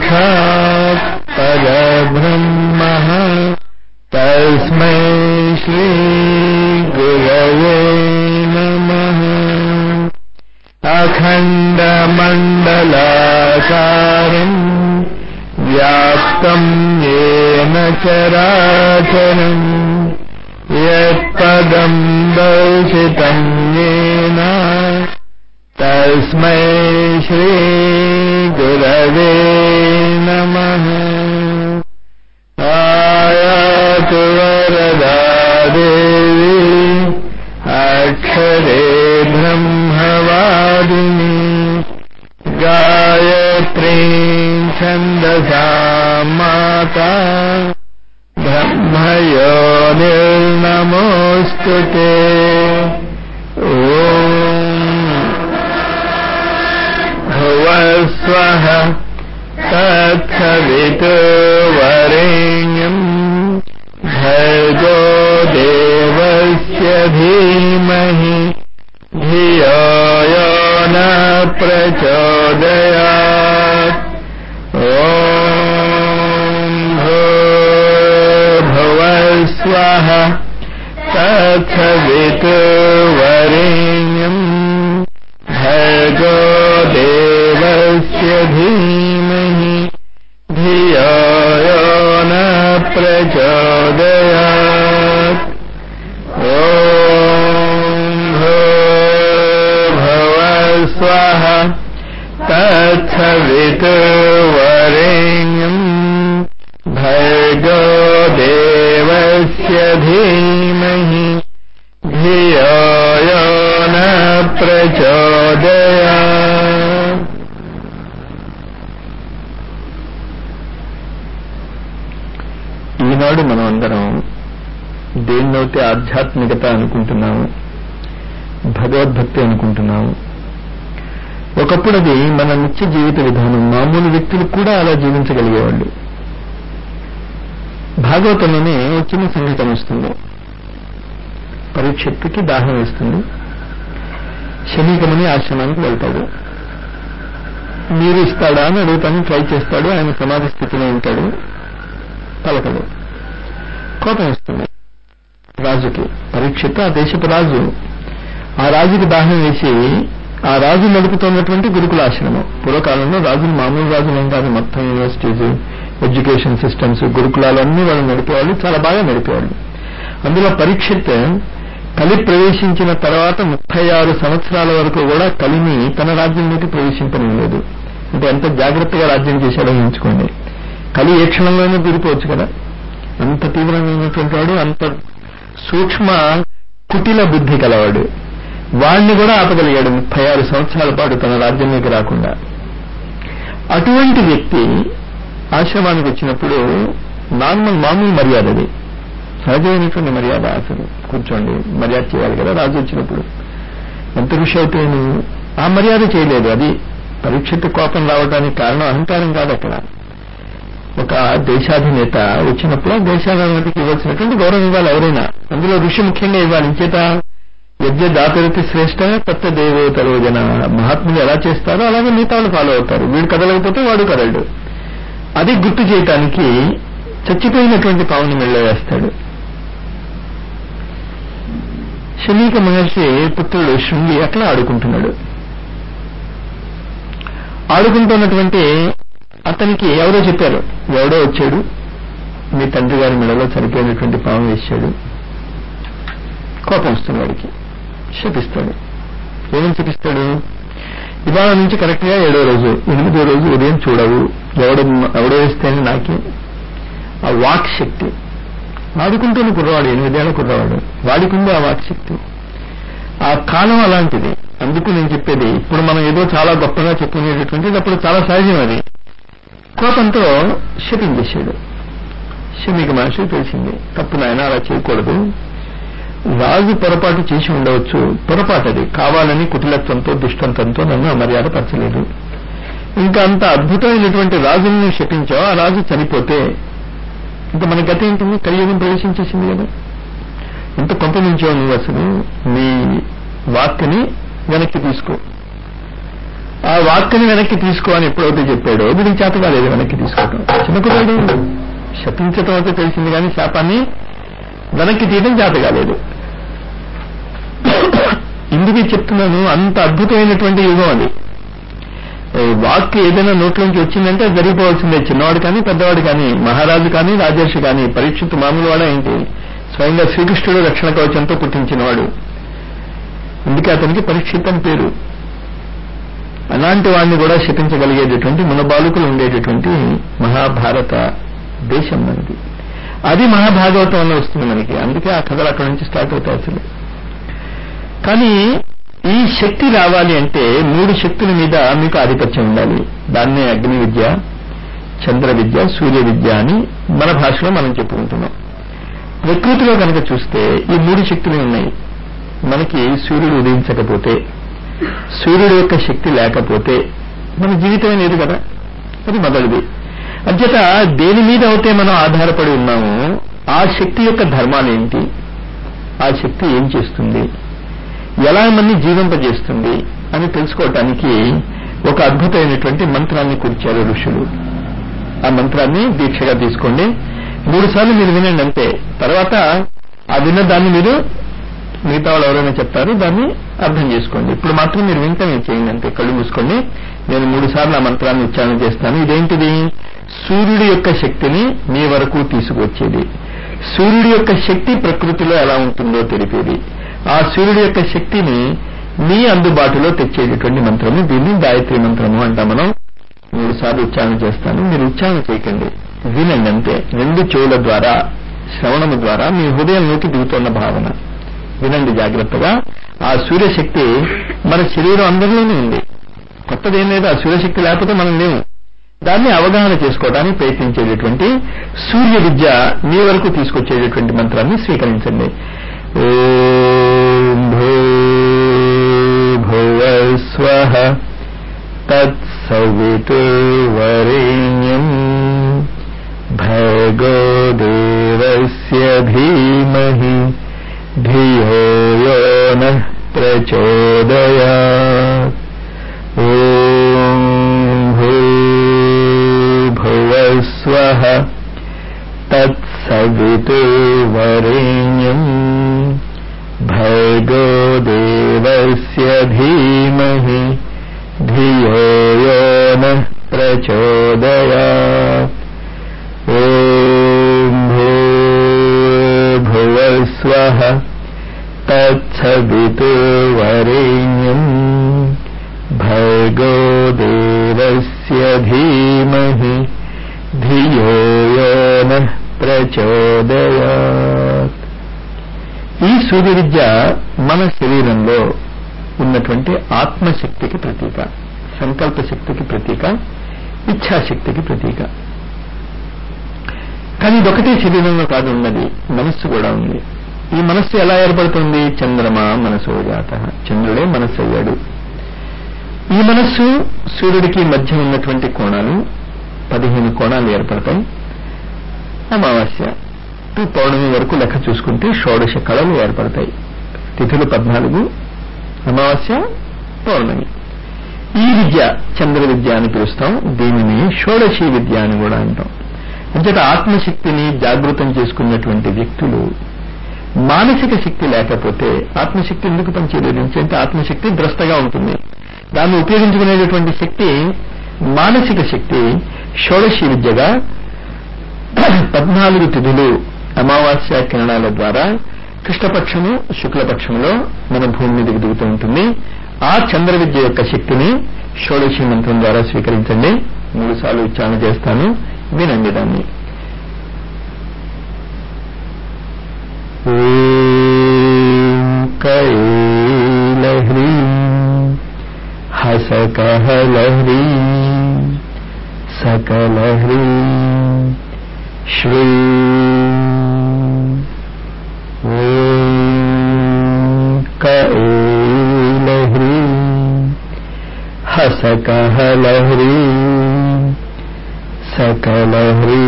साक्षात् परब्रह्मः तस्मै श्रीगुरवे नमः अखण्डमण्डलाकारम् व्याप्तम् येन चराचरम् यत्पदम् दर्शितम् येन तस्मै श्रीगुरवे नमः आयातु वरदा देवी अक्षरे ब्रह्मवादिनी गायत्रीं छन्दसा माता ब्रह्मयो निर्नमोऽस्तु ते ॐ भुवस्वः तत्सवितुर्वरेण्यम् भर्गो देवस्य धीमहि धियो यो न प्रचोदयात् ॐ भुवस्वः तत्सवितुर्वरेण्यम् भर्गो देवस्य धीमहि धियो यो न प्रचोदयात् ॐ भुवस्वः तत्सवितुर्वरेण्यम् भर्गो देवस्य धीमहि धियो यो न प्रचोदयात् ఈనాడు మనం అందరం దేన్నైతే ఆధ్యాత్మికత అనుకుంటున్నాము భగవద్భక్తి అనుకుంటున్నాము ఒకప్పుడు అది మన నిత్య జీవిత విధానం మామూలు వ్యక్తులు కూడా అలా జీవించగలిగేవాళ్ళు భాగవతంలోనే ఒక చిన్న సంఘటన వస్తుంది పరీక్షత్తుకి దాహం వేస్తుంది శనీకమని ఆశ్రమానికి వెళ్తాడు నీరు ఇస్తాడా అని అడుగుతాను ట్రై చేస్తాడు ఆయన సమాధి స్థితిలో ఉంటాడు పలకడు కోపం వస్తుంది రాజుకి పరీక్షిత్ ఆ దేశపు రాజు ఆ రాజుకి దాహం వేసి ఆ రాజు నడుపుతున్నటువంటి గురుకులాశ్రమం పూర్వకాలంలో రాజులు మామూలు రాజులు కాదు మొత్తం యూనివర్సిటీస్ ఎడ్యుకేషన్ సిస్టమ్స్ గురుకులాలన్నీ వాళ్ళు నడిపేవాళ్ళు చాలా బాగా నడిపేవాళ్ళు అందులో పరీక్షిత్ కలి ప్రవేశించిన తర్వాత ముప్పై ఆరు సంవత్సరాల వరకు కూడా కలిని తన రాజ్యంలోకి ప్రవేశింపనివ్వలేదు అంటే ఎంత జాగ్రత్తగా రాజ్యం చేశాడో ఊహించుకోండి కలి ఏ క్షణంలోనే దూరిపోవచ్చు కదా అంత తీవ్రమైనటువంటి వాడు అంత సూక్ష్మ కుటిల బుద్ధి కలవాడు వాణ్ణి కూడా ఆపగలిగాడు ముప్పై ఆరు సంవత్సరాల పాటు తన రాజ్యంలోకి రాకుండా అటువంటి వ్యక్తి ఆశ్రమానికి వచ్చినప్పుడు నార్మల్ మామూలు మర్యాద అది సహజమైనటువంటి మర్యాద అసలు కూర్చోండి మర్యాద చేయాలి కదా రాజు వచ్చినప్పుడు ఎంత ఋషి అవుతాయి నువ్వు ఆ మర్యాద చేయలేదు అది పరీక్షిత కోపం రావడానికి కారణం అహంకారం కాదు అక్కడ ఒక దేశాధినేత వచ్చినప్పుడు ఆ దేశాధినేతకి ఇవ్వాల్సినటువంటి గౌరవం ఇవ్వాలి ఎవరైనా అందులో ఋషి ముఖ్యంగా ఇవ్వాలి ఇంచేత యజ్ఞ దాతరితి శ్రేష్ట తత్వ దేవతలో జన మహాత్ములు ఎలా చేస్తారో అలాగే మిగతా వాళ్ళు ఫాలో అవుతారు వీడు కదలకపోతే వాడు కదలడు అది గుర్తు చేయటానికి చచ్చిపోయినటువంటి పావుని మెళ్ళ వేస్తాడు శనీక మహర్షి పుత్రుడు శృంగి అట్లా ఆడుకుంటున్నాడు ఆడుకుంటున్నటువంటి అతనికి ఎవరో చెప్పారు ఎవడో వచ్చాడు మీ తండ్రి గారి మెడలో చనిపోయినటువంటి పాము వేశాడు కోపం వస్తుంది వాడికి శపిస్తాడు ఏమని శపిస్తాడు ఇవాళ నుంచి కరెక్ట్ గా ఏడో రోజు ఎనిమిదో రోజు ఉదయం చూడవు ఎవడు ఎవడో వేస్తేనే నాకే ఆ వాక్ శక్తి ఆడుకుంటూనే కుర్రవాడు ఎనిమిదేళ్ల కుర్రవాడు వాడికి ఉంది ఆ వాక్ శక్తి ఆ కాలం అలాంటిది అందుకు నేను చెప్పేది ఇప్పుడు మనం ఏదో చాలా గొప్పగా చెప్పుకునేటటువంటిది అప్పుడు చాలా సహజం అది కోపంతో శపించేశాడు శమిక మనిషి తెలిసింది తప్పు నాయన అలా చేయకూడదు రాజు పొరపాటు చేసి ఉండవచ్చు పొరపాటు అది కావాలని కుటిలత్వంతో దుష్టంతంతో నన్ను అమర్యాద పరచలేదు ఇంకా అంత అద్భుతమైనటువంటి రాజుని శపించావు ఆ రాజు చనిపోతే ఇంకా మన గత ఏంటండి కలియుగం ప్రవేశించేసింది కదా ఎంత కొంపమించావు నువ్వు అసలు నీ వాక్ని వెనక్కి తీసుకో ఆ వాక్కుని వెనక్కి తీసుకో అని ఎప్పుడైతే చెప్పాడో వీడికి చేత కాలేదు వెనక్కి తీసుకోవటం చిన్న కుర్రాడు శపించటం అయితే తెలిసింది కానీ శాపాన్ని వెనక్కి తీయడం చేత కాలేదు ఇందుకే చెప్తున్నాను అంత అద్భుతమైనటువంటి యుగం అది ఏ వాక్ ఏదైనా నోట్లోంచి వచ్చిందంటే అది జరిగిపోవాల్సిందే చిన్నవాడు కానీ పెద్దవాడు కానీ మహారాజు కానీ రాజర్షి కానీ పరీక్షిత్ మామూలు వాడా ఏంటి స్వయంగా శ్రీకృష్ణుడు రక్షణ కవచంతో పుట్టించినవాడు అందుకే అతనికి పరీక్షిత్ అని పేరు అలాంటి వాడిని కూడా శపించగలిగేటటువంటి మునబాలుకులు ఉండేటటువంటి మహాభారత దేశం మనది అది మహాభాగవతంలో వస్తుంది మనకి అందుకే ఆ కథలు అక్కడ నుంచి స్టార్ట్ అవుతాయి అసలు కానీ ఈ శక్తి రావాలి అంటే మూడు శక్తుల మీద మీకు ఆధిపత్యం ఉండాలి దాన్నే అగ్ని విద్య చంద్ర విద్య సూర్య విద్య అని మన భాషలో మనం చెప్పుకుంటున్నాం ప్రకృతిలో కనుక చూస్తే ఈ మూడు శక్తులు ఉన్నాయి మనకి సూర్యుడు ఉదయించకపోతే సూర్యుడు యొక్క శక్తి లేకపోతే మన జీవితమే లేదు కదా అది మొదటిది అంచేత దేని మీద అయితే మనం ఆధారపడి ఉన్నామో ఆ శక్తి యొక్క ధర్మాలు ఏంటి ఆ శక్తి ఏం చేస్తుంది ఎలా మంది జీవింపజేస్తుంది అని తెలుసుకోవటానికి ఒక అద్భుతమైనటువంటి మంత్రాన్ని కూర్చారు ఋషులు ఆ మంత్రాన్ని దీక్షగా తీసుకోండి మూడు సార్లు మీరు వినండి అంతే తర్వాత ఆ విన్న దాన్ని మీరు మిగతా వాళ్ళు ఎవరైనా చెప్తారు దాన్ని అర్థం చేసుకోండి ఇప్పుడు మాత్రం మీరు వింటనే చేయండి అంతే కళ్ళు మూసుకోండి నేను మూడు సార్లు ఆ మంత్రాన్ని ఉచ్చారణ చేస్తాను ఇదేంటిది సూర్యుడి యొక్క శక్తిని మీ వరకు తీసుకొచ్చేది సూర్యుడి యొక్క శక్తి ప్రకృతిలో ఎలా ఉంటుందో తెలిపేది ఆ సూర్యుడి యొక్క శక్తిని మీ అందుబాటులో తెచ్చేటటువంటి మంత్రము దీన్ని గాయత్రి మంత్రము అంటాం మనం మూడు సార్లు ఉచ్చారణ చేస్తాను మీరు ఉచ్చారణ చేయకండి వినండి అంతే రెండు చెవుల ద్వారా శ్రవణము ద్వారా మీ హృదయంలోకి దిగుతున్న భావన వినండి జాగ్రత్తగా ఆ సూర్యశక్తి మన శరీరం అందరిలోనే ఉంది కొత్తదేం లేదు ఆ సూర్యశక్తి లేకపోతే మనం లేము దాన్ని అవగాహన చేసుకోవడానికి ప్రయత్నించేటటువంటి సూర్య విద్య మీ వరకు తీసుకొచ్చేటటువంటి మంత్రాన్ని స్వీకరించండి ఓం భూ భువస్వ తత్సవితుర్వరేణ్యం భర్గో దేవస్య ధీమహి ధియో యో నః ప్రచోదయాత్ ఓం భూర్భువస్వః తత్సవితుర్వరేణ్యం భర్గో దేవస్య ధీమహి ధియో యో నః ప్రచోదయాత్ ఓం భూర్భువస్వః తత్సవితుర్వరేణ్యం భర్గో దేవస్య ధీమహి ధియో యో నః ప్రచోదయాత్ ఈ సూర్య విద్య మన శరీరంలో ఉన్నటువంటి ఆత్మశక్తికి ప్రతీక సంకల్ప శక్తికి ప్రతీక ఇచ్ఛాశక్తికి ప్రతీక కానీ ఇదొకటే శరీరంలో కాదు ఉన్నది మనస్సు కూడా ఉంది ఈ మనస్సు ఎలా ఏర్పడుతుంది చంద్రమా మనసో జాత చంద్రుడే మనస్సు అయ్యాడు ఈ మనస్సు సూర్యుడికి మధ్య ఉన్నటువంటి కోణాలు పదిహేను కోణాలు ఏర్పడతాయి అమావాస్య టు పౌర్ణమి వరకు లెక్క చూసుకుంటే షోడశ కళలు ఏర్పడతాయి తిథులు పద్నాలుగు అమావాస్య పౌర్ణమి ఈ విద్య చంద్ర విద్య అని పిలుస్తాం దీనిని షోడశీ విద్య అని కూడా అంటాం అంచేత ఆత్మశక్తిని జాగృతం చేసుకున్నటువంటి వ్యక్తులు మానసిక శక్తి లేకపోతే ఆత్మశక్తి ఎందుకు పనిచేయలేదు అంటే ఆత్మశక్తి ద్రష్టగా ఉంటుంది దాన్ని ఉపయోగించుకునేటటువంటి శక్తి మానసిక శక్తి షోడశీ విద్యగా పద్నాలుగు తిథులు అమావాస్య కిరణాల ద్వారా కృష్ణపక్షము శుక్లపక్షంలో మన భూమి మీదకి దిగుతూ ఉంటుంది ఆ చంద్ర విద్య యొక్క శక్తిని షోడశి మంత్రం ద్వారా స్వీకరించండి మూడు సార్లు ఉచ్చారణ చేస్తాను వినండి దాన్ని కైలహ్రీ హసకహలహ్రీ सकलह्री श्री कैलह्री हसकहलह्री सकलह्री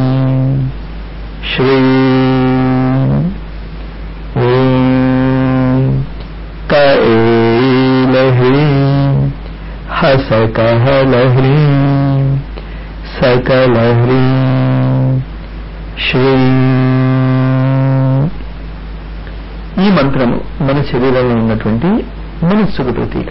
श्री कैलह्री हस సకలహ్రీ సకలహ్రీ శ్రీ ఈ మంత్రము మన శరీరంలో ఉన్నటువంటి మనస్సుకు ప్రతీక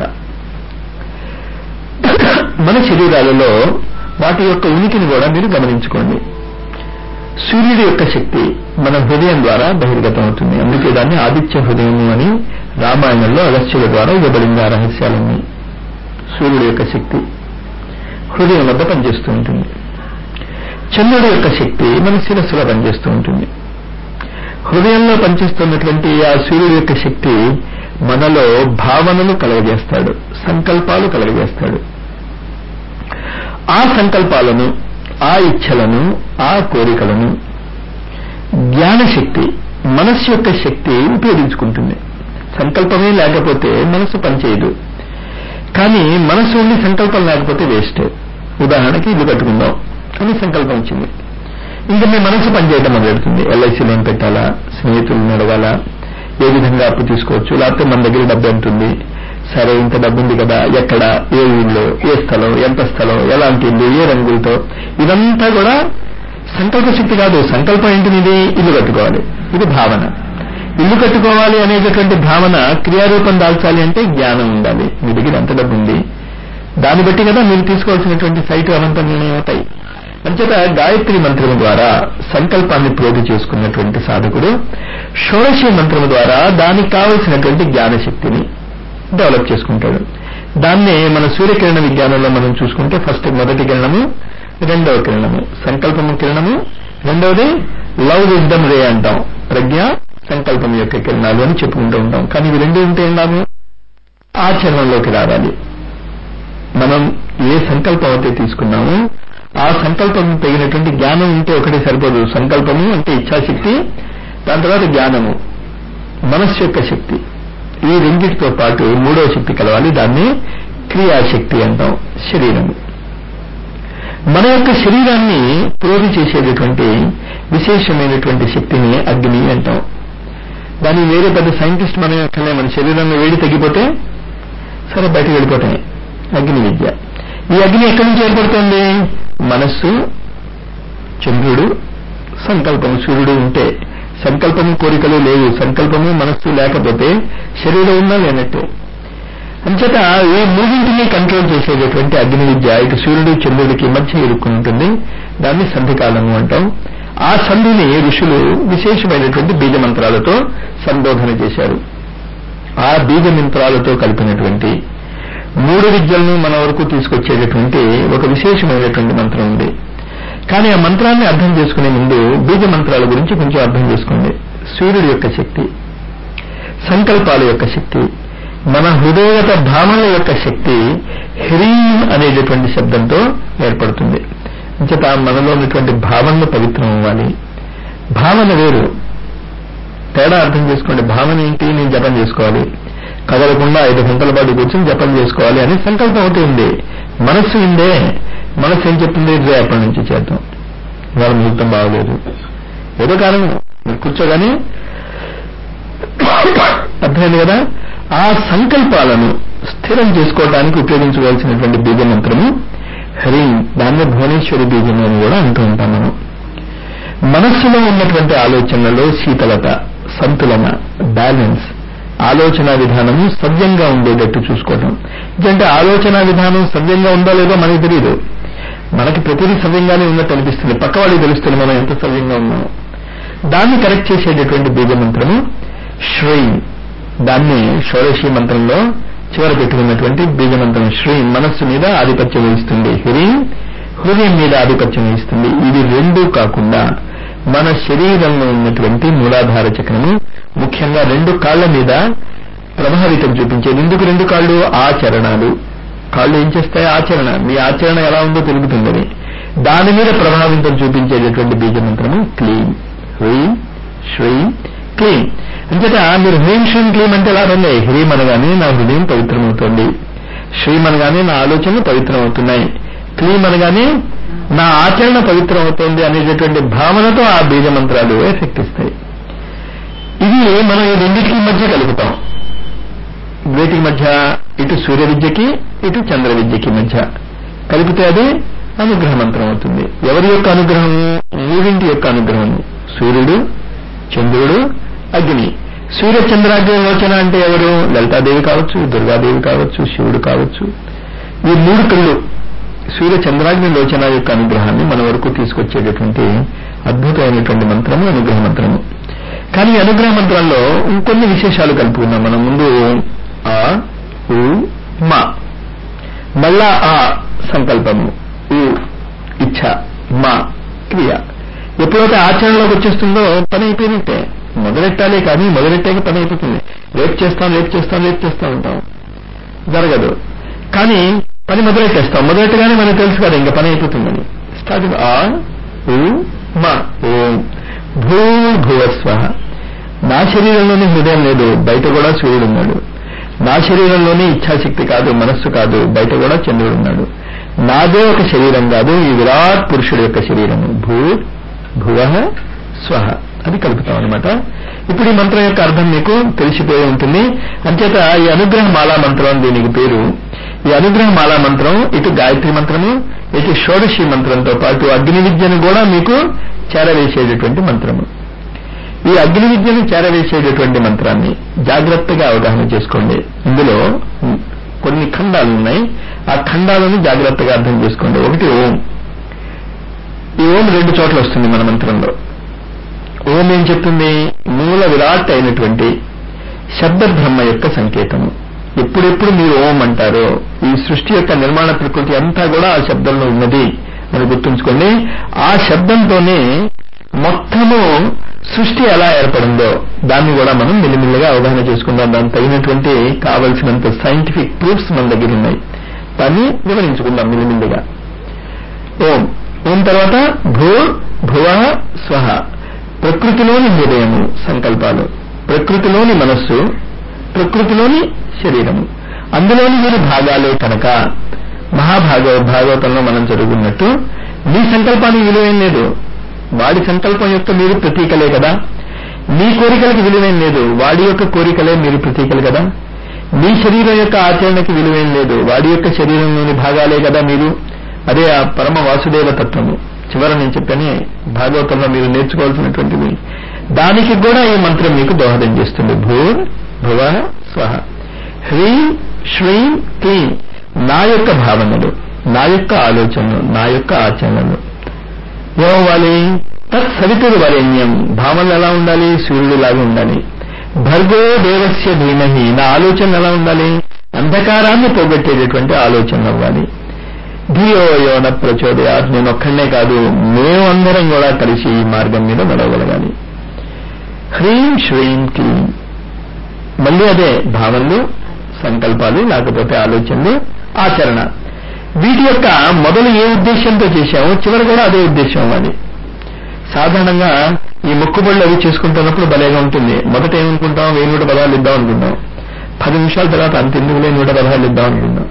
మన శరీరాలలో వాటి యొక్క ఉనికిని కూడా మీరు గమనించుకోండి సూర్యుడి యొక్క శక్తి మన హృదయం ద్వారా బహిర్గతం అవుతుంది అందుకే దాన్ని ఆదిత్య హృదయము అని రామాయణంలో అగస్త్యుల ద్వారా ఇవ్వబడింది ఆ రహస్యాలన్నీ సూర్యుడి యొక్క శక్తి హృదయం వద్ద పనిచేస్తూ ఉంటుంది చంద్రుడి యొక్క శక్తి మన శిరస్సులో పనిచేస్తూ ఉంటుంది హృదయంలో పనిచేస్తున్నటువంటి ఆ సూర్యుడి యొక్క శక్తి మనలో భావనలు కలగజేస్తాడు సంకల్పాలు కలగజేస్తాడు ఆ సంకల్పాలను ఆ ఇచ్ఛలను ఆ కోరికలను జ్ఞానశక్తి మనస్సు యొక్క శక్తి ఉపయోగించుకుంటుంది సంకల్పమే లేకపోతే మనసు పనిచేయదు కానీ మనసు ఉండి సంకల్పం లేకపోతే వేస్ట్ ఉదాహరణకి ఇల్లు కట్టుకుందాం అని సంకల్పం వచ్చింది ఇంకా మీ మనసు పనిచేయడం మొదలెడుతుంది ఎల్ఐసి లోన్ పెట్టాలా స్నేహితులను అడగాల ఏ విధంగా అప్పు తీసుకోవచ్చు లేకపోతే మన దగ్గర డబ్బు ఎంత ఉంది సరే ఇంత డబ్బు ఉంది కదా ఎక్కడ ఏ ఊళ్ళో ఏ స్థలం ఎంత స్థలం ఎలాంటి ఇల్లు ఏ రంగులతో ఇదంతా కూడా సంకల్ప శక్తి కాదు సంకల్పం ఏంటిది ఇది ఇల్లు కట్టుకోవాలి ఇది భావన ఇల్లు కట్టుకోవాలి అనేటటువంటి భావన క్రియారూపం దాల్చాలి అంటే జ్ఞానం ఉండాలి మీ దగ్గర ఎంత డబ్బు ఉంది దాన్ని బట్టి కదా మీరు తీసుకోవాల్సినటువంటి సైటు అనంత నిర్ణయం అవుతాయి అంచేత గాయత్రి మంత్రము ద్వారా సంకల్పాన్ని ప్రోధి చేసుకున్నటువంటి సాధకుడు షోడశి మంత్రము ద్వారా దానికి కావలసినటువంటి జ్ఞానశక్తిని డెవలప్ చేసుకుంటాడు దాన్నే మన సూర్యకిరణ విజ్ఞానంలో మనం చూసుకుంటే ఫస్ట్ మొదటి కిరణము రెండవ కిరణము సంకల్పము కిరణము రెండవది లవ్ విజ్డమ్ రే అంటాం ప్రజ్ఞ సంకల్పం యొక్క కిరణాలు అని చెప్పుకుంటూ ఉంటాం కానీ ఇవి రెండు ఉంటే ఏం లాభం ఆచరణలోకి రావాలి మనం ఏ సంకల్పం అయితే తీసుకున్నామో ఆ సంకల్పం తగినటువంటి జ్ఞానం ఉంటే ఒకటి సరిపోదు సంకల్పము అంటే ఇచ్ఛాశక్తి దాని తర్వాత జ్ఞానము మనస్సు యొక్క శక్తి ఈ రెండింటితో పాటు మూడవ శక్తి కలవాలి దాన్ని క్రియాశక్తి అంటాం శరీరము మన యొక్క శరీరాన్ని ప్రోధి చేసేటటువంటి విశేషమైనటువంటి శక్తిని అగ్ని అంటాం దాన్ని వేరే పెద్ద సైంటిస్ట్ మన యొక్క మన శరీరంలో వేడి తగ్గిపోతే సరే బయటకు వెళ్ళిపోతాయి అగ్ని విద్య ఈ అగ్ని ఎక్కడి నుంచి ఏర్పడుతుంది మనస్సు చంద్రుడు సంకల్పము సూర్యుడు ఉంటే సంకల్పము కోరికలు లేవు సంకల్పము మనస్సు లేకపోతే శరీరం ఉన్నా లేనట్టే అంచేత ఈ మూడింటిని కంట్రోల్ చేసేటటువంటి అగ్ని విద్య ఇటు సూర్యుడు చంద్రుడికి మధ్య ఇరుక్కుని ఉంటుంది దాన్ని సంధికాలము అంటాం ఆ సంధిని ఋషులు విశేషమైనటువంటి బీజ మంత్రాలతో సంబోధన చేశారు ఆ బీజ మంత్రాలతో కలిపినటువంటి మూడు విద్యలను మన వరకు తీసుకొచ్చేటటువంటి ఒక విశేషమైనటువంటి మంత్రం ఉంది కానీ ఆ మంత్రాన్ని అర్థం చేసుకునే ముందు బీజ మంత్రాల గురించి కొంచెం అర్థం చేసుకోండి సూర్యుడి యొక్క శక్తి సంకల్పాల యొక్క శక్తి మన హృదయగత భావనల యొక్క శక్తి హ్రీం అనేటటువంటి శబ్దంతో ఏర్పడుతుంది అంచేత మనలో ఉన్నటువంటి భావనలు పవిత్రం అవ్వాలి భావన వేరు తేడా అర్థం చేసుకోండి భావన ఏంటి నేను జపం చేసుకోవాలి కదలకుండా ఐదు గంటల పాటు కూర్చొని జపం చేసుకోవాలి అని సంకల్పం ఒకటి ఉంది మనస్సు ఉందే మనస్సు ఏం చెప్తుంది రేపటి నుంచి చేద్దాం వాళ్ళ ముహూర్తం బాగలేదు ఏదో కారణం మీరు కూర్చోగానే అర్థమైంది కదా ఆ సంకల్పాలను స్థిరం చేసుకోవడానికి ఉపయోగించవలసినటువంటి బీజ మంత్రము హ్రీం దాన్ని భువనేశ్వరి బీజం అని కూడా అంటూ ఉంటాం మనం మనస్సులో ఉన్నటువంటి ఆలోచనలలో శీతలత సంతులన బ్యాలెన్స్ ఆలోచన విధానము సవ్యంగా ఉండేటట్టు చూసుకోవటం ఎందుకంటే ఆలోచన విధానం సవ్యంగా ఉందో లేదో మనకి తెలియదు మనకి ప్రతిదీ సవ్యంగానే ఉన్నట్టు అనిపిస్తుంది పక్క వాళ్ళకి తెలుస్తుంది మనం ఎంత సవ్యంగా ఉన్నామో దాన్ని కరెక్ట్ చేసేటటువంటి బీజ మంత్రము శ్రీ దాన్ని షోడశి మంత్రంలో చివర పెట్టుకున్నటువంటి బీజ మంత్రం శ్రీ మనస్సు మీద ఆధిపత్యం వహిస్తుంది హ్రీం హృదయం మీద ఆధిపత్యం వహిస్తుంది ఇది రెండూ కాకుండా మన శరీరంలో ఉన్నటువంటి మూలాధార చక్రము ముఖ్యంగా రెండు కాళ్ల మీద ప్రభావితం చూపించేది ఎందుకు రెండు కాళ్ళు ఆచరణలు కాళ్ళు ఏం చేస్తాయి ఆచరణ మీ ఆచరణ ఎలా ఉందో తెలుగుతుందని దాని మీద ప్రభావితం చూపించేటటువంటి బీజ మంత్రము క్లీన్ హ్రీం శ్రీం క్లీన్ అంచేత మీరు హ్రీం శ్రీం క్లీం అంటే ఎలా రండి హ్రీం అనగానే నా హృదయం పవిత్రమవుతోంది శ్రీం అనగానే నా ఆలోచనలు పవిత్రమవుతున్నాయి క్లీం అనగానే నా ఆచరణ పవిత్రం అవుతోంది అనేటటువంటి భావనతో ఆ బీజ మంత్రాలు ఎఫెక్ట్ ఇస్తాయి ఇది మనం ఈ రెండింటికి మధ్య కలుపుతాం వేటికి మధ్య ఇటు సూర్య విద్యకి ఇటు చంద్ర విద్యకి మధ్య కలిపితే అది అనుగ్రహ మంత్రం అవుతుంది ఎవరి యొక్క అనుగ్రహం మూడింటి యొక్క అనుగ్రహం సూర్యుడు చంద్రుడు అగ్ని సూర్య చంద్రాగ్ని లోచన అంటే ఎవరు లలితాదేవి కావచ్చు దుర్గాదేవి కావచ్చు శివుడు కావచ్చు ఈ మూడు కళ్ళు సూర్య చంద్రాగ్ని లోచన యొక్క అనుగ్రహాన్ని మన వరకు తీసుకొచ్చేటటువంటి అద్భుతమైనటువంటి మంత్రము అనుగ్రహ మంత్రము కానీ ఈ అనుగ్రహ మంత్రాల్లో ఇంకొన్ని విశేషాలు కలుపుకున్నాం మనం ముందు ఆ ఉ మా మళ్ళా ఆ సంకల్పము ఉ ఇచ్ఛ మా క్రియ ఎప్పుడైతే ఆచరణలోకి వచ్చేస్తుందో పని అయిపోయినట్టే మొదలెట్టాలి కానీ మొదలెట్టాక పని అయిపోతుంది రేపు చేస్తాం రేపు చేస్తాం రేపు చేస్తాం ఉంటాం జరగదు కానీ పని మొదలెట్టేస్తాం మొదలెట్టగానే మనకు తెలుసు కదా ఇంకా పని అయిపోతుందని స్టార్టింగ్ ఆ ఉ మా ఓం భూ భువస్వ నా శరీరంలోనే హృదయం లేదు బయట కూడా సూర్యుడు ఉన్నాడు నా శరీరంలోనే ఇచ్ఛాశక్తి కాదు మనస్సు కాదు బయట కూడా చంద్రుడు ఉన్నాడు నాదే ఒక శరీరం కాదు ఈ విరాట్ పురుషుడు యొక్క శరీరము భూ భువ స్వహ అది కలుపుతాం అనమాట ఇప్పుడు ఈ మంత్రం యొక్క అర్థం మీకు తెలిసిపోయి ఉంటుంది అంచేత ఈ అనుగ్రహ మాలా మంత్రం అని దీనికి పేరు ఈ అనుగ్రహ మాలా మంత్రం ఇటు గాయత్రి మంత్రము ఇటు షోడశి మంత్రంతో పాటు అగ్ని విద్యను కూడా మీకు చేరవేసేటటువంటి మంత్రము ఈ అగ్ని విద్యను చేరవేసేటటువంటి మంత్రాన్ని జాగ్రత్తగా అవగాహన చేసుకోండి ఇందులో కొన్ని ఖండాలు ఉన్నాయి ఆ ఖండాలను జాగ్రత్తగా అర్థం చేసుకోండి ఒకటి ఓం ఈ ఓం రెండు చోట్ల వస్తుంది మన మంత్రంలో ఓం ఏం చెప్తుంది మూల విరాట్ అయినటువంటి శబ్ద బ్రహ్మ యొక్క సంకేతము ఎప్పుడెప్పుడు మీరు ఓం అంటారో ఈ సృష్టి యొక్క నిర్మాణ ప్రకృతి అంతా కూడా ఆ శబ్దంలో ఉన్నది అని గుర్తుంచుకోండి ఆ శబ్దంతోనే మొత్తము సృష్టి ఎలా ఏర్పడిందో దాన్ని కూడా మనం మెల్లిమెల్లిగా అవగాహన చేసుకుందాం దానికి తగినటువంటి కావలసినంత సైంటిఫిక్ ప్రూఫ్స్ మన దగ్గర ఉన్నాయి దాన్ని వివరించుకుందాం మెల్లిమెల్లిగా ఓం ఓం తర్వాత భూ భువ స్వహ ప్రకృతిలోని హృదయము సంకల్పాలు ప్రకృతిలోని మనస్సు ప్రకృతిలోని శరీరము అందులోని మీరు భాగాలే కనుక మహాభాగవ భాగవతంలో మనం జరుగుతున్నట్టు మీ సంకల్పానికి విలువేం లేదు వాడి సంకల్పం యొక్క మీరు ప్రతీకలే కదా మీ కోరికలకి విలువేం లేదు వాడి యొక్క కోరికలే మీరు ప్రతీకలు కదా మీ శరీరం యొక్క ఆచరణకి విలువేం లేదు వాడి యొక్క శరీరంలోని భాగాలే కదా మీరు అదే ఆ పరమ వాసుదేవ తత్వము చివర నేను చెప్పానే భాగవతంలో మీరు నేర్చుకోవాల్సినటువంటిది దానికి కూడా ఈ మంత్రం మీకు దోహదం చేస్తుంది భూర్ భువ స్వహ హ్రీం శ్రీం క్లీం నా యొక్క భావనలు నా యొక్క ఆలోచనలు నా యొక్క ఆచరణలు ఏమవ్వాలి తత్ సవితుడు వరేణ్యం భావనలు ఎలా ఉండాలి సూర్యుడిలాగా ఉండాలి భర్గో దేవస్య ధీమహి నా ఆలోచన ఎలా ఉండాలి అంధకారాన్ని పోగొట్టేటటువంటి ఆలోచనలు అవ్వాలి ధియో యోన ప్రచోదయాత్ నేను ఒక్కడనే కాదు మేమందరం కూడా కలిసి ఈ మార్గం మీద నడవగలగాలి హ్రీం శ్రీం క్లీం మళ్ళీ అదే భావనలు సంకల్పాలు లేకపోతే ఆలోచనలు ఆచరణ వీటి యొక్క మొదలు ఏ ఉద్దేశంతో చేశామో చివరి కూడా అదే ఉద్దేశం అవ్వాలి సాధారణంగా ఈ మొక్కుబళ్ళు అవి చేసుకుంటున్నప్పుడు భలేగా ఉంటుంది మొదట ఏమనుకుంటాం వెయ్యి నూట పదహారు ఇద్దాం అనుకుంటాం పది నిమిషాల తర్వాత అంతెందుకులే నూట పదహారు ఇద్దాం అనుకుంటాం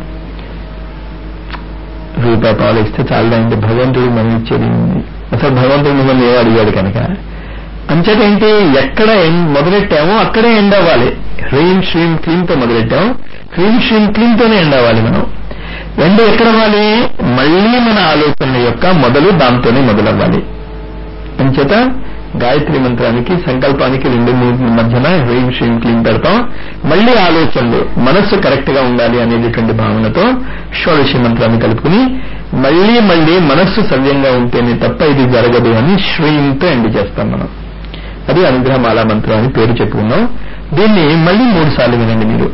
రూపాయి పాలు ఇస్తే చాలదండి భగవంతుడు మనం ఇచ్చేది ఉంది అసలు భగవంతుడు మిమ్మల్ని ఏం అడిగాడు కనుక అంచేత ఏంటి ఎక్కడ మొదలెట్టామో అక్కడే ఎండ్ అవ్వాలి హ్రీం శ్రీం క్లీంతో మొదలెట్టాం హ్రీం శ్రీం క్లీంతోనే ఎండ్ అవ్వాలి మనం ఎండ్ ఎక్కడ అవ్వాలి మళ్ళీ మన ఆలోచన యొక్క మొదలు దాంతోనే మొదలవ్వాలి అంచేత గాయత్రి మంత్రానికి సంకల్పానికి రెండు మూడు మధ్యన హ్రీం శ్రీం క్లీం పెడతాం మళ్ళీ ఆలోచనలు మనస్సు కరెక్ట్ గా ఉండాలి అనేటటువంటి భావనతో షోడశి మంత్రాన్ని కలుపుకుని మళ్ళీ మళ్ళీ మనస్సు సవ్యంగా ఉంటేనే తప్ప ఇది జరగదు అని శ్రీంతో ఎండ్ చేస్తాం మనం అది అనుగ్రహమాల మంత్రం అని పేరు చెప్పుకున్నాం దీన్ని మళ్ళీ మూడు సార్లు వినండి మీరు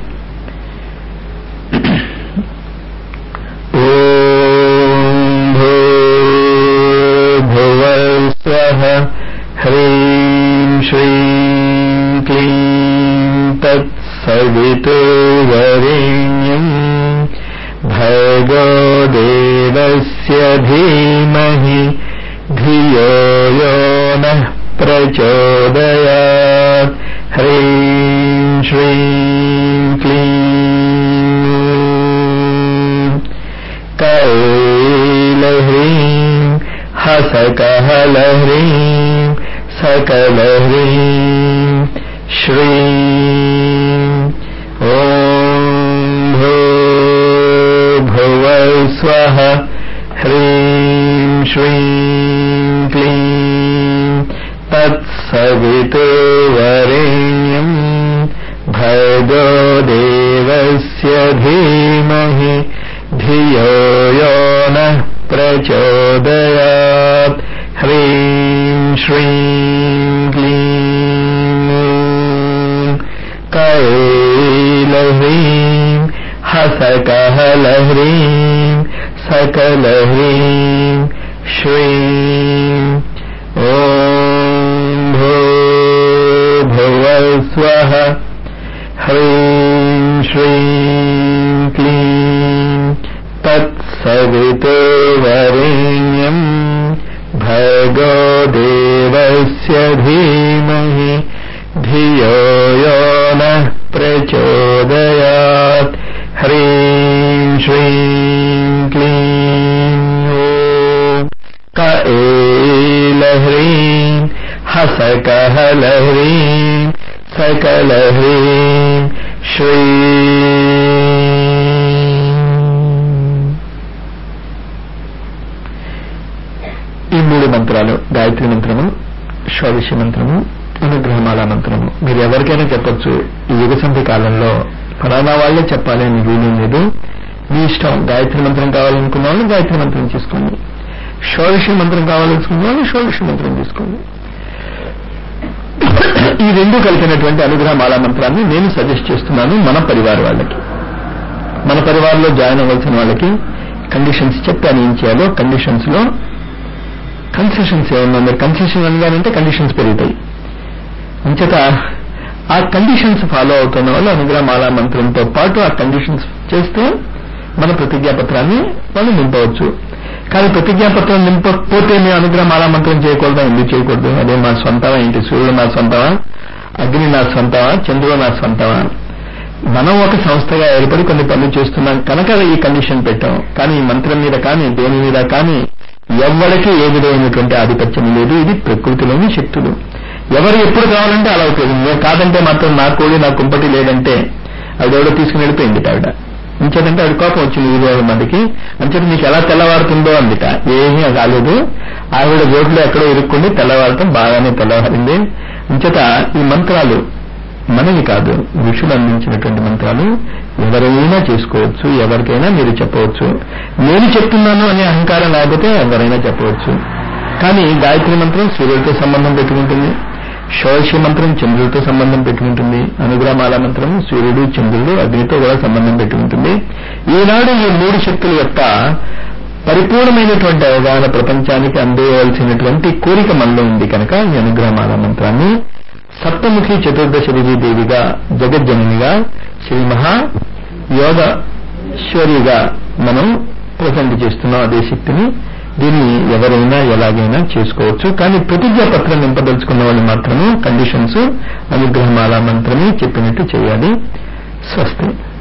ఓం భూ భువ స్వః హ్రీం శ్రీం క్లీం తత్సవితుర్వరేణ్యం భగో దేవస్య ధీమహి ధియో యో నః ప్రచోదయాత్ హ్రీం శ్రీం క్లీం कैलह्रीं हसकहलह्रीं सकलह्रीं श्रीं ॐ भो भुव स्वः सकलह्रीं सकलह्रीं श्रीं ॐ भो भुवस्वः ह्रीं श्रीं क्लीं तत्सवितुर्वरेण्यम् भर्गो देवस्य धीमहि धियो यो नः प्रचोदयात् ह्रीं श्रीं क्लीं ॐ क एलह्रीं हसकहलह्रीं सकलह्रीं श्री ఈ మూడు మంత్రాలు గాయత్రి మంత్రము షోడశి మంత్రము అనుగ్రహమాల మంత్రము మీరు ఎవరికైనా చెప్పొచ్చు ఈ యుగ సంధి కాలంలో ఫలానా వాళ్ళే చెప్పాలి అని వీలు లేదు మీ ఇష్టం గాయత్రి మంత్రం కావాలనుకున్న వాళ్ళు గాయత్రి మంత్రం తీసుకోండి షోడశి మంత్రం కావాలనుకున్న వాళ్ళు షోడశి మంత్రం తీసుకోండి ఈ రెండు కలిపినటువంటి అనుగ్రహమాల మంత్రాన్ని నేను సజెస్ట్ చేస్తున్నాను మన పరివార వాళ్ళకి మన పరివారంలో జాయిన్ అవ్వాల్సిన వాళ్ళకి కండిషన్స్ చెప్పాను ఏం చేయాలో కండిషన్స్ లో కన్సెషన్స్ ఏమన్నా మీరు కన్సెషన్ అనగానంటే కండిషన్స్ పెరుగుతాయి అంచేత ఆ కండిషన్స్ ఫాలో అవుతున్న వాళ్ళు అనుగ్రహమాల మంత్రంతో పాటు ఆ కండిషన్స్ చేస్తే మన ప్రతిజ్ఞాపత్రాన్ని వాళ్ళు నింపవచ్చు కానీ ప్రతిజ్ఞాపత్రం నింపకపోతే మేము అనుగ్రహమాల మంత్రం చేయకూడదా ఎందుకు చేయకూడదు అదే మా సొంతమా ఏంటి సూర్యుడు నా సొంతమా అగ్ని నా సొంతమా చంద్రుడు నా సొంతమా మనం ఒక సంస్థగా ఏర్పడి కొన్ని పనులు చేస్తున్నాం కనుక ఈ కండిషన్ పెట్టాం కానీ ఈ మంత్రం మీద కానీ దేని మీద కానీ ఎవ్వడికి ఏ విధమైనటువంటి ఆధిపత్యం లేదు ఇది ప్రకృతిలోని శక్తులు ఎవరు ఎప్పుడు కావాలంటే అలా అవుతుంది నేను కాదంటే మాత్రం నా కోడి నా కుంపటి లేదంటే ఆవిడెవడో తీసుకుని వెళ్ళిపోయింది ఆవిడ ఇంచేతంటే ఆవిడ కోపం వచ్చింది ఇరవై మందికి అంచేత మీకు ఎలా తెల్లవారుతుందో అందిట ఏమీ కాలేదు ఆవిడ రోడ్లో ఎక్కడో ఇరుక్కుండి తెల్లవారటం బాగానే తెల్లవారింది అంచేత ఈ మంత్రాలు మనవి కాదు ఋషులు అందించినటువంటి మంత్రాలు ఎవరైనా చేసుకోవచ్చు ఎవరికైనా మీరు చెప్పవచ్చు నేను చెప్తున్నాను అనే అహంకారం లేకపోతే ఎవరైనా చెప్పవచ్చు కానీ గాయత్రి మంత్రం సూర్యుడితో సంబంధం పెట్టుకుంటుంది షోషి మంత్రం చంద్రుడితో సంబంధం పెట్టుకుంటుంది అనుగ్రహమాల మంత్రం సూర్యుడు చంద్రుడు అగ్నితో కూడా సంబంధం పెట్టుకుంటుంది ఈనాడు ఈ మూడు శక్తుల యొక్క పరిపూర్ణమైనటువంటి అవగాహన ప్రపంచానికి అందేయవలసినటువంటి కోరిక మనలో ఉంది కనుక ఈ అనుగ్రహమాల మంత్రాన్ని సప్తముఖి చతుర్దశ దేవిగా జగజ్జననిగా శ్రీ మహా యోగేశ్వరిగా మనం ప్రజెంట్ చేస్తున్నాం అదే శక్తిని దీన్ని ఎవరైనా ఎలాగైనా చేసుకోవచ్చు కానీ ప్రతిజ్ఞా పత్రం నింపదలుచుకున్న వాళ్ళు మాత్రము కండిషన్స్ అనుగ్రహమాల మంత్రమే చెప్పినట్టు చేయాలి స్వస్తి